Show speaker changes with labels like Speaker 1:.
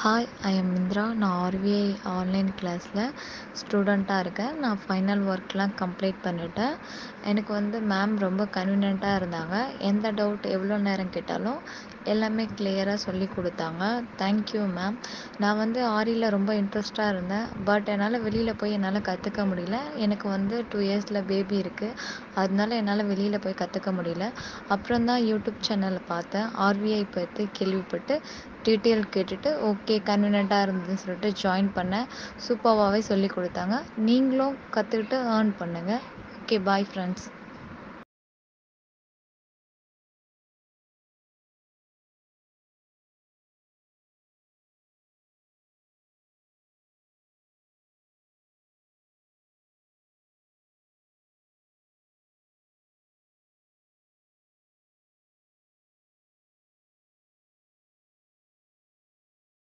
Speaker 1: hi I am Indira நான் RVI online கிளாஸில் ஸ்டூடெண்ட்டாக இருக்கேன் நான் ஃபைனல் ஒர்க்லாம் கம்ப்ளீட் பண்ணிட்டேன் எனக்கு வந்து மேம் ரொம்ப கன்வீனியண்ட்டாக இருந்தாங்க எந்த டவுட் எவ்வளோ நேரம் கேட்டாலும் எல்லாமே கிளியராக சொல்லி கொடுத்தாங்க தேங்க்யூ மேம் நான் வந்து ஆரியில் ரொம்ப இன்ட்ரெஸ்ட்டாக இருந்தேன் பட் என்னால் வெளியில் போய் என்னால் கற்றுக்க முடியல எனக்கு வந்து டூ இயர்ஸில் பேபி இருக்குது அதனால என்னால் வெளியில் போய் கற்றுக்க முடியல அப்புறம் தான் யூடியூப் சேனலில் பார்த்தேன் ஆர்விஐ பற்றி கேள்விப்பட்டு டீட்டெயில் கேட்டுட்டு ஓகே கன்வீனியண்ட்டாக இருந்ததுன்னு சொல்லிட்டு ஜாயின் பண்ணேன் சூப்பராகவே சொல்லி கொடுத்தாங்க நீங்களும் கற்றுக்கிட்டு ஏர்ன் பண்ணுங்கள் ஓகே பாய் ஃப்ரெண்ட்ஸ்